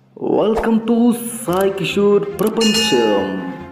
welcome to Sai Kishore ప్రపంచం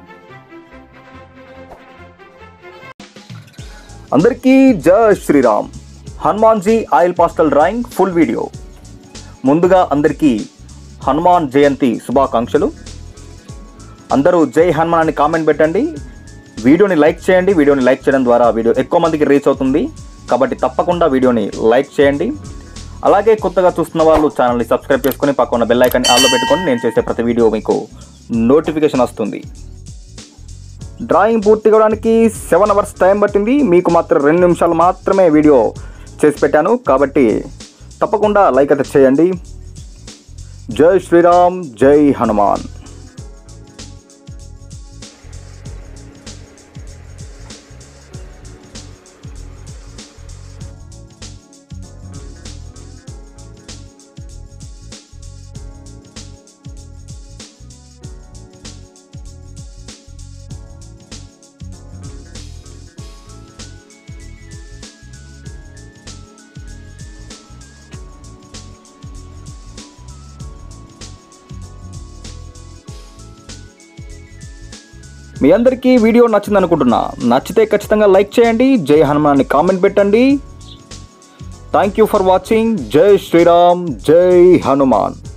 అందరికీ జై Shri Ram Hanumanji oil pastel drawing full video ముందుగా అందరికీ హనుమాన్ జయంతి శుభాకాంక్షలు అందరూ జై హనుమాన్ అని కామెంట్ పెట్టండి వీడియోని లైక్ చేయండి వీడియోని లైక్ చేయడం ద్వారా వీడియో ఎక్కువ మందికి రీచ్ అవుతుంది కాబట్టి తప్పకుండా వీడియోని లైక్ చేయండి అలాగే కొత్తగా చూస్తున్న వాళ్ళు ఛానల్ని సబ్స్క్రైబ్ చేసుకొని పక్కన బెల్ ఐకాన్ని ఆన్లో పెట్టుకొని నేను చేసే ప్రతి వీడియో మీకు నోటిఫికేషన్ వస్తుంది డ్రాయింగ్ పూర్తి కావడానికి సెవెన్ అవర్స్ టైం పట్టింది మీకు మాత్రం రెండు నిమిషాలు మాత్రమే వీడియో చేసి పెట్టాను కాబట్టి తప్పకుండా లైక్ అయితే చేయండి జై శ్రీరామ్ జై హనుమాన్ మీ అందరికీ వీడియో నచ్చింది అనుకుంటున్నా నచ్చితే ఖచ్చితంగా లైక్ చేయండి జై హనుమాన్ అని కామెంట్ పెట్టండి థ్యాంక్ యూ ఫర్ వాచింగ్ జై శ్రీరామ్ జై హనుమాన్